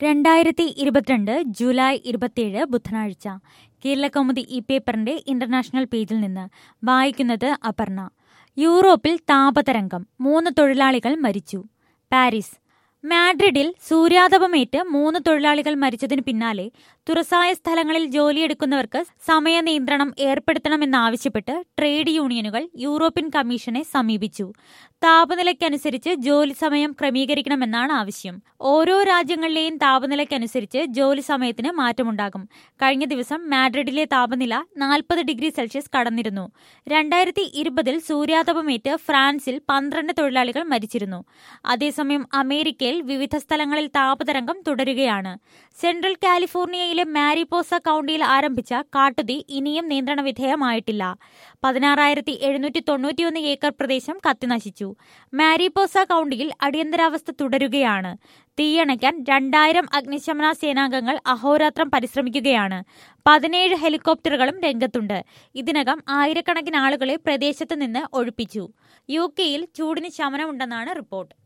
രണ്ടായിരത്തി ഇരുപത്തിരണ്ട് ജൂലൈ ഇരുപത്തിയേഴ് ബുധനാഴ്ച കേരളകൗമുദി ഈ പേപ്പറിന്റെ ഇന്റർനാഷണൽ പേജിൽ നിന്ന് വായിക്കുന്നത് അപർണ യൂറോപ്പിൽ താപതരംഗം മൂന്ന് തൊഴിലാളികൾ മരിച്ചു പാരീസ് മാഡ്രിഡിൽ സൂര്യാതപമേറ്റ് മൂന്ന് തൊഴിലാളികൾ മരിച്ചതിന് പിന്നാലെ തുറസായ സ്ഥലങ്ങളിൽ ജോലിയെടുക്കുന്നവർക്ക് സമയ നിയന്ത്രണം ഏർപ്പെടുത്തണമെന്നാവശ്യപ്പെട്ട് ട്രേഡ് യൂണിയനുകൾ യൂറോപ്യൻ കമ്മീഷനെ സമീപിച്ചു താപനിലയ്ക്കനുസരിച്ച് ജോലി സമയം ക്രമീകരിക്കണമെന്നാണ് ആവശ്യം ഓരോ രാജ്യങ്ങളിലെയും താപനിലയ്ക്കനുസരിച്ച് ജോലി സമയത്തിന് മാറ്റമുണ്ടാകും കഴിഞ്ഞ ദിവസം മാഡ്രിഡിലെ താപനില നാൽപ്പത് ഡിഗ്രി സെൽഷ്യസ് കടന്നിരുന്നു രണ്ടായിരത്തി ഇരുപതിൽ സൂര്യാതപമേറ്റ് ഫ്രാൻസിൽ പന്ത്രണ്ട് തൊഴിലാളികൾ മരിച്ചിരുന്നു അതേസമയം അമേരിക്കയിൽ വിവിധ സ്ഥലങ്ങളിൽ താപതരംഗം തുടരുകയാണ് സെൻട്രൽ കാലിഫോർണിയയിലെ മാരിപോസ കൌണ്ടിയിൽ ആരംഭിച്ച കാട്ടുതീ ഇനിയും നിയന്ത്രണ വിധേയമായിട്ടില്ല പതിനാറായിരത്തി എഴുന്നൂറ്റി തൊണ്ണൂറ്റിയൊന്ന് ഏക്കർ പ്രദേശം കത്തിനശിച്ചു മാരിപോസ കൌണ്ടിയിൽ അടിയന്തരാവസ്ഥ തുടരുകയാണ് തീയണയ്ക്കാൻ രണ്ടായിരം അഗ്നിശമന സേനാംഗങ്ങൾ അഹോരാത്രം പരിശ്രമിക്കുകയാണ് പതിനേഴ് ഹെലികോപ്റ്ററുകളും രംഗത്തുണ്ട് ഇതിനകം ആയിരക്കണക്കിന് ആളുകളെ പ്രദേശത്ത് നിന്ന് ഒഴിപ്പിച്ചു യു കെയിൽ ചൂടിന് ശമനമുണ്ടെന്നാണ് റിപ്പോർട്ട്